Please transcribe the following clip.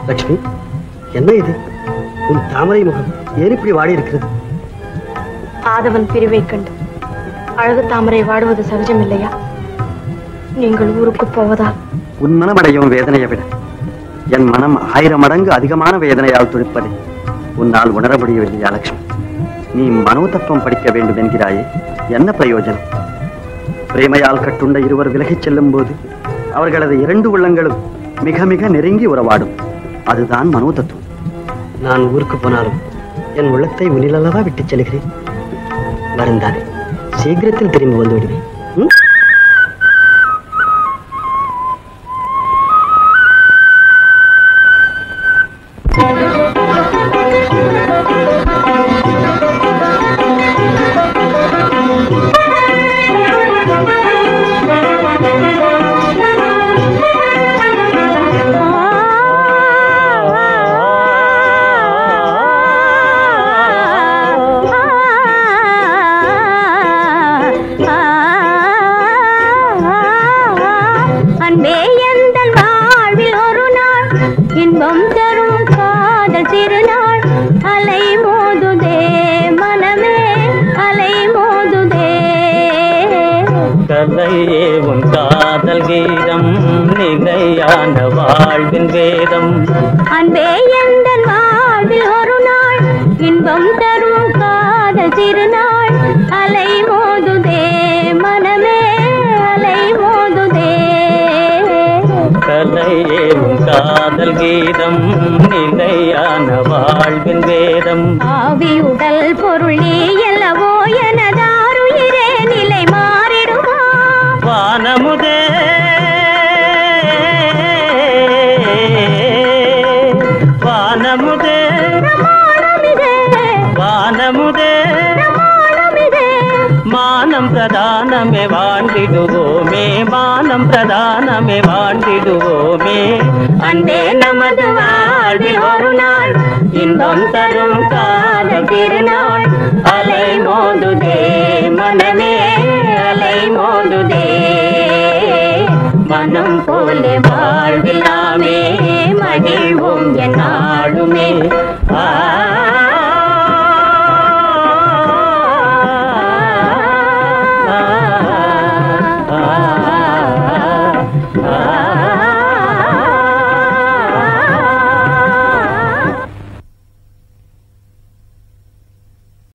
லட்சுமி என்ன இது உன் தாமரை முகம் ஏன் இப்படி வாடி இருக்கிறது ஆதவன் பிரிவைக் கண்டு அழகு தாமரை வாடுவது சகஜம் இல்லையா நீங்கள் ஊருக்கு போவதால் உன் மனமடையும் வேதனையை விட என் மனம் ஆயிரம் மடங்கு அதிகமான வேதனையால் துடிப்பதை உன்னால் உணர முடியவில்லையா லட்சுமி நீ மனோ தத்துவம் படிக்க வேண்டும் என்கிறாயே என்ன பிரயோஜனம் பிரேமையால் கட்டுண்ட இருவர் விலகிச் செல்லும் போது அவர்களது இரண்டு உள்ளங்களும் மிக மிக நெருங்கி உறவாடும் அதுதான் மனோ தத்துவம் நான் ஊருக்கு போனாலும் என் உள்ளத்தை உன்னிலல்லவா விட்டுச் செல்கிறேன் வருந்தானே சீக்கிரத்தில் திரும்பி வந்து விடுவேன் ம்? அன்பே எந்தன் வாழ்வில் ஒரு நாள் இன்பம் தரும் காதல் திருநாள் அலை மோதுதே மனமே அலை மோதுதே கதையே உன் காதல் கீதம் நிலையான வாழ்வின் வேதம் அன்பே எந்தன் வாழ்வில் ஒரு நாள் இன்பம் தரும் காதல் திருநாள் அலை மோதுதே மனமே அலை மோதுதே கதையே உன் காதல் கீதம் நிலையான வாழ்வின் வேதம் ஆவி உடல் பொருள் நீ அல்லவோ எனதாருயிரே நிலை மாறிடுமா வானமுதே வானமுதே பிரமாணமிதே வானமுதே பிரமாணமிதே மானம் பிரதானமே வாழ்ந்திடுவோமே மானம் பிரதானமே வாழ்ந்திடுவோமே அன்பே நமது வாழ்வில் ஒரு நாள் இன்பம் தரும் காதல் திருநாள் அலை மோதுதே மனமே அலை மோதுதே